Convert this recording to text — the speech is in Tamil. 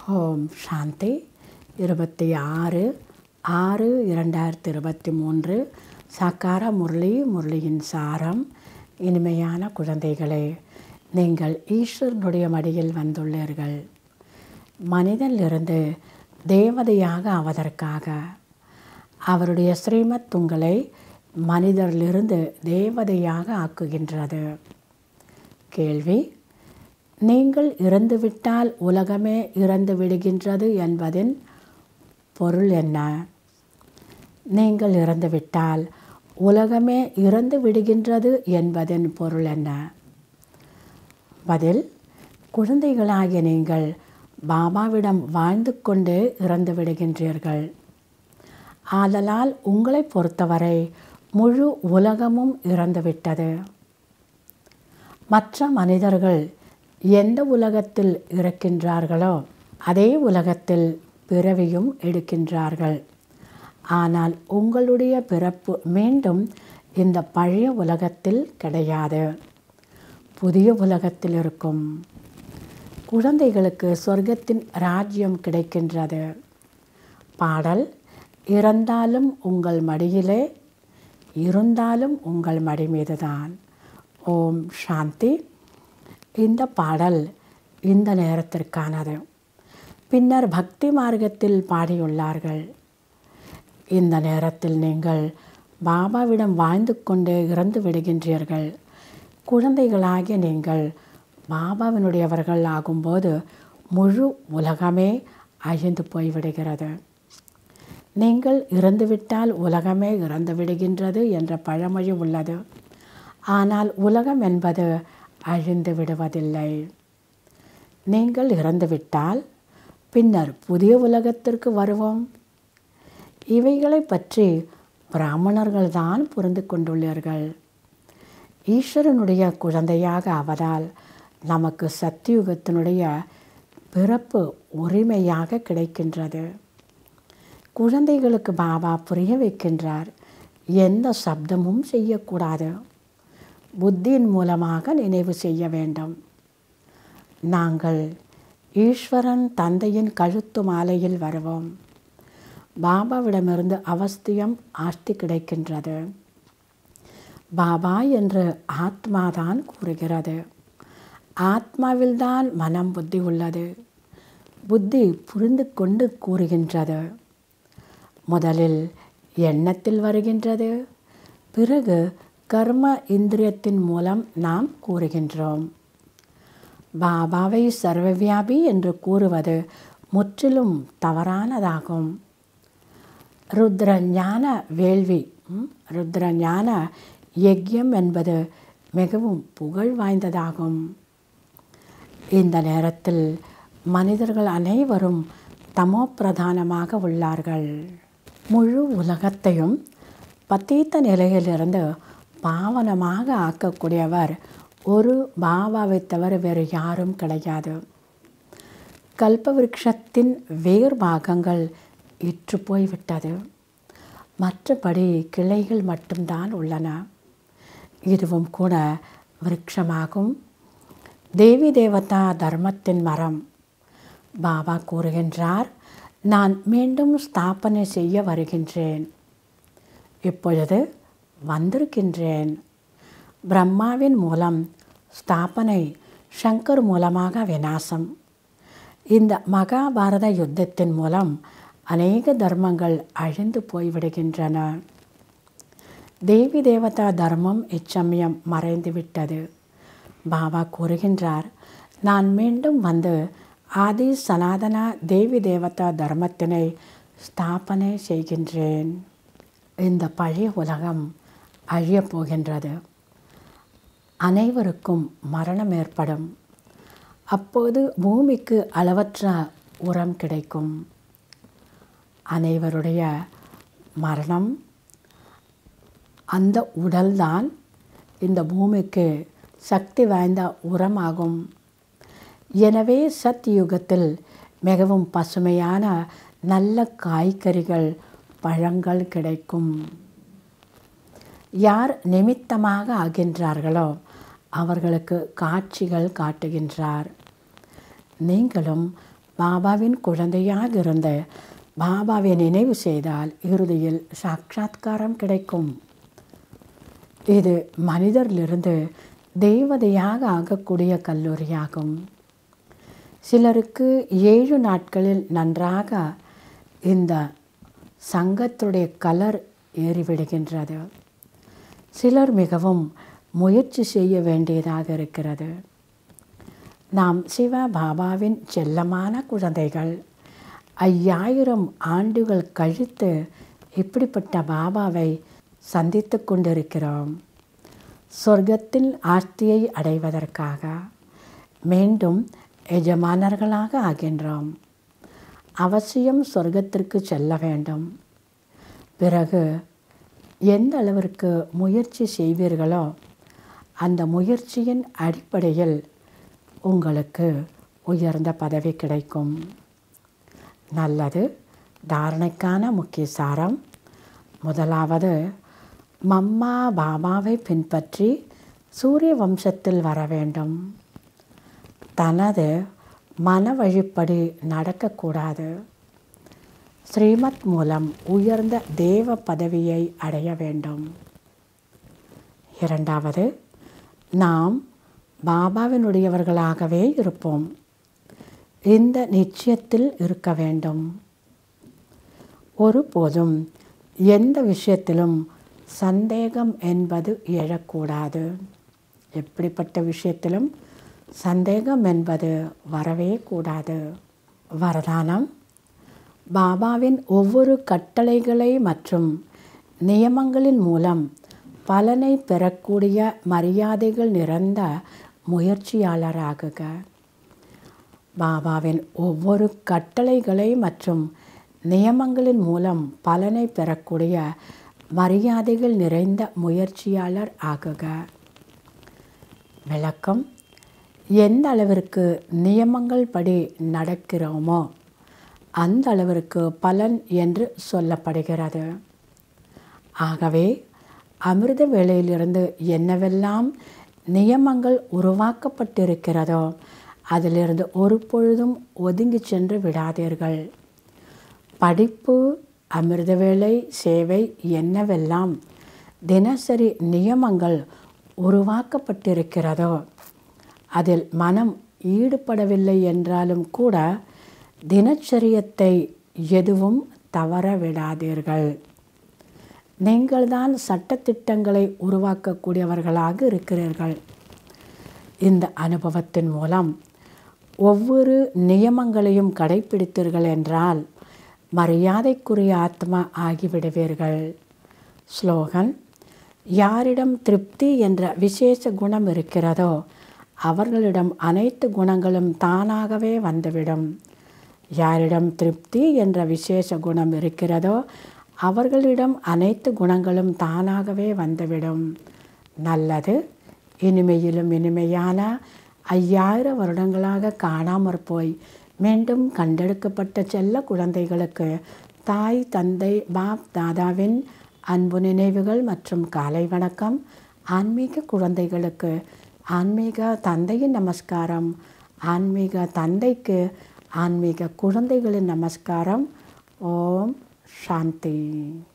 ஓம் சாந்தி இருபத்தி ஆறு ஆறு இரண்டாயிரத்தி இருபத்தி மூன்று சக்கார முரளி முரளியின் சாரம் இனிமையான குழந்தைகளே நீங்கள் ஈஸ்வரனுடைய மடியில் வந்துள்ளீர்கள் மனிதனிலிருந்து தேவதையாக ஆவதற்காக அவருடைய ஸ்ரீமத் உங்களை மனிதரிலிருந்து தேவதையாக ஆக்குகின்றது கேள்வி நீங்கள் இறந்துவிட்டால் உலகமே இறந்து விடுகின்றது என்பதின் பொருள் என்ன நீங்கள் இறந்துவிட்டால் உலகமே இறந்து விடுகின்றது என்பதின் பொருள் என்ன பதில் குழந்தைகளாகிய நீங்கள் பாபாவிடம் வாழ்ந்து கொண்டு இறந்து விடுகின்றீர்கள் ஆதலால் உங்களை பொறுத்தவரை முழு உலகமும் இறந்துவிட்டது மற்ற மனிதர்கள் எந்த உலகத்தில் இருக்கின்றார்களோ அதே உலகத்தில் பிறவியும் எடுக்கின்றார்கள் ஆனால் உங்களுடைய பிறப்பு மீண்டும் இந்த பழைய உலகத்தில் கிடையாது புதிய உலகத்தில் இருக்கும் குழந்தைகளுக்கு சொர்க்கத்தின் ராஜ்யம் கிடைக்கின்றது பாடல் இறந்தாலும் உங்கள் மடியிலே இருந்தாலும் உங்கள் மடி மீதுதான் ஓம் சாந்தி இந்த பாடல் இந்த நேரத்திற்கானது பின்னர் பக்தி மார்க்கத்தில் பாடியுள்ளார்கள் இந்த நேரத்தில் நீங்கள் பாபாவிடம் வாழ்ந்து கொண்டு இறந்து விடுகின்றீர்கள் குழந்தைகளாகிய நீங்கள் பாபாவினுடையவர்கள் ஆகும்போது முழு உலகமே அழிந்து போய்விடுகிறது நீங்கள் இறந்துவிட்டால் உலகமே இறந்து விடுகின்றது என்ற பழமொழி உள்ளது ஆனால் உலகம் என்பது அழிந்து விடுவதில்லை நீங்கள் இறந்துவிட்டால் பின்னர் புதிய உலகத்திற்கு வருவோம் இவைகளை பற்றி பிராமணர்கள்தான் புரிந்து கொண்டுள்ளீர்கள் ஈஸ்வரனுடைய குழந்தையாக ஆவதால் நமக்கு சத்தியுகத்தினுடைய பிறப்பு உரிமையாக கிடைக்கின்றது குழந்தைகளுக்கு பாபா புரிய வைக்கின்றார் எந்த சப்தமும் செய்யக்கூடாது புத்தியின் மூலமாக நினைவு செய்ய வேண்டும் நாங்கள் ஈஸ்வரன் தந்தையின் கழுத்து மாலையில் வருவோம் பாபாவிடமிருந்து அவஸ்தியம் ஆஸ்தி கிடைக்கின்றது பாபா என்று ஆத்மாதான் கூறுகிறது ஆத்மாவில்தான் மனம் புத்தி உள்ளது புத்தி புரிந்து கொண்டு கூறுகின்றது முதலில் எண்ணத்தில் வருகின்றது பிறகு கர்ம இந்திரியத்தின் மூலம் நாம் கூறுகின்றோம் பாபாவை சர்வவியாபி என்று கூறுவது முற்றிலும் தவறானதாகும் ருத்ர ஞான வேள்வி ருத்ர ஞான யஜ்யம் என்பது மிகவும் புகழ் வாய்ந்ததாகும் இந்த நேரத்தில் மனிதர்கள் அனைவரும் தமோ பிரதானமாக உள்ளார்கள் முழு உலகத்தையும் பத்தீத்த நிலையிலிருந்து பாவனமாக ஆக்கக்கூடியவர் ஒரு பாபாவை தவிர வேறு யாரும் கிடையாது கல்பவிருஷத்தின் வேர் பாகங்கள் இற்று போய்விட்டது மற்றபடி கிளைகள் மட்டும்தான் உள்ளன இதுவும் கூட விருட்சமாகும் தேவி தேவதா தர்மத்தின் மரம் பாபா கூறுகின்றார் நான் மீண்டும் ஸ்தாபனை செய்ய வருகின்றேன் இப்பொழுது வந்திருக்கின்றேன் பிரம்மாவின் மூலம் ஸ்தாபனை சங்கர் மூலமாக விநாசம் இந்த மகாபாரத யுத்தத்தின் மூலம் அநேக தர்மங்கள் அழிந்து போய்விடுகின்றன தேவி தேவதா தர்மம் இச்சமயம் மறைந்துவிட்டது பாபா கூறுகின்றார் நான் மீண்டும் வந்து ஆதி சனாதன தேவி தேவதா தர்மத்தினை ஸ்தாபனை செய்கின்றேன் இந்த பழைய உலகம் அழியப் போகின்றது அனைவருக்கும் மரணம் ஏற்படும் அப்போது பூமிக்கு அளவற்ற உரம் கிடைக்கும் அனைவருடைய மரணம் அந்த உடல்தான் இந்த பூமிக்கு சக்தி வாய்ந்த உரமாகும் எனவே சத் யுகத்தில் மிகவும் பசுமையான நல்ல காய்கறிகள் பழங்கள் கிடைக்கும் யார் நிமித்தமாக ஆகின்றார்களோ அவர்களுக்கு காட்சிகள் காட்டுகின்றார் நீங்களும் பாபாவின் குழந்தையாக இருந்த பாபாவை நினைவு செய்தால் இறுதியில் சாட்சாத்காரம் கிடைக்கும் இது மனிதரிலிருந்து தெய்வதையாக ஆகக்கூடிய கல்லூரியாகும் சிலருக்கு ஏழு நாட்களில் நன்றாக இந்த சங்கத்துடைய கலர் ஏறிவிடுகின்றது சிலர் மிகவும் முயற்சி செய்ய வேண்டியதாக இருக்கிறது நாம் சிவ பாபாவின் செல்லமான குழந்தைகள் ஐயாயிரம் ஆண்டுகள் கழித்து இப்படிப்பட்ட பாபாவை சந்தித்து கொண்டிருக்கிறோம் சொர்க்கத்தின் ஆர்த்தியை அடைவதற்காக மீண்டும் எஜமானர்களாக ஆகின்றோம் அவசியம் சொர்க்கத்திற்கு செல்ல வேண்டும் பிறகு எந்த அளவிற்கு முயற்சி செய்வீர்களோ அந்த முயற்சியின் அடிப்படையில் உங்களுக்கு உயர்ந்த பதவி கிடைக்கும் நல்லது தாரணைக்கான முக்கிய சாரம் முதலாவது மம்மா பாபாவை பின்பற்றி சூரிய வம்சத்தில் வர வேண்டும் தனது மன வழிப்படி நடக்கக்கூடாது ஸ்ரீமத் மூலம் உயர்ந்த தேவ பதவியை அடைய வேண்டும் இரண்டாவது நாம் பாபாவினுடையவர்களாகவே இருப்போம் இந்த நிச்சயத்தில் இருக்க வேண்டும் ஒருபோதும் எந்த விஷயத்திலும் சந்தேகம் என்பது எழக்கூடாது எப்படிப்பட்ட விஷயத்திலும் சந்தேகம் என்பது வரவே கூடாது வரதானம் பாபாவின் ஒவ்வொரு கட்டளைகளை மற்றும் நியமங்களின் மூலம் பலனை பெறக்கூடிய மரியாதைகள் நிறைந்த முயற்சியாளராகுக பாபாவின் ஒவ்வொரு கட்டளைகளை மற்றும் நியமங்களின் மூலம் பலனை பெறக்கூடிய மரியாதைகள் நிறைந்த முயற்சியாளர் ஆகுக விளக்கம் எந்த அளவிற்கு நியமங்கள் படி நடக்கிறோமோ அந்த அளவிற்கு பலன் என்று சொல்லப்படுகிறது ஆகவே அமிர்த வேளையிலிருந்து என்னவெல்லாம் நியமங்கள் உருவாக்கப்பட்டிருக்கிறதோ அதிலிருந்து ஒரு பொழுதும் ஒதுங்கி சென்று விடாதீர்கள் படிப்பு அமிர்த வேலை சேவை என்னவெல்லாம் தினசரி நியமங்கள் உருவாக்கப்பட்டிருக்கிறதோ அதில் மனம் ஈடுபடவில்லை என்றாலும் கூட தினச்சரியத்தை எதுவும் தவற விடாதீர்கள் நீங்கள்தான் சட்டத்திட்டங்களை உருவாக்கக்கூடியவர்களாக இருக்கிறீர்கள் இந்த அனுபவத்தின் மூலம் ஒவ்வொரு நியமங்களையும் கடைபிடித்தீர்கள் என்றால் மரியாதைக்குரிய ஆத்மா ஆகிவிடுவீர்கள் ஸ்லோகன் யாரிடம் திருப்தி என்ற விசேஷ குணம் இருக்கிறதோ அவர்களிடம் அனைத்து குணங்களும் தானாகவே வந்துவிடும் யாரிடம் திருப்தி என்ற விசேஷ குணம் இருக்கிறதோ அவர்களிடம் அனைத்து குணங்களும் தானாகவே வந்துவிடும் நல்லது இனிமையிலும் இனிமையான ஐயாயிரம் வருடங்களாக காணாமற் போய் மீண்டும் கண்டெடுக்கப்பட்ட செல்ல குழந்தைகளுக்கு தாய் தந்தை பாப் தாதாவின் அன்பு நினைவுகள் மற்றும் காலை வணக்கம் ஆன்மீக குழந்தைகளுக்கு ஆன்மீக தந்தையின் நமஸ்காரம் ஆன்மீக தந்தைக்கு ஆன்மீக குழந்தைகளின் நமஸ்காரம் ஓம் சாந்தி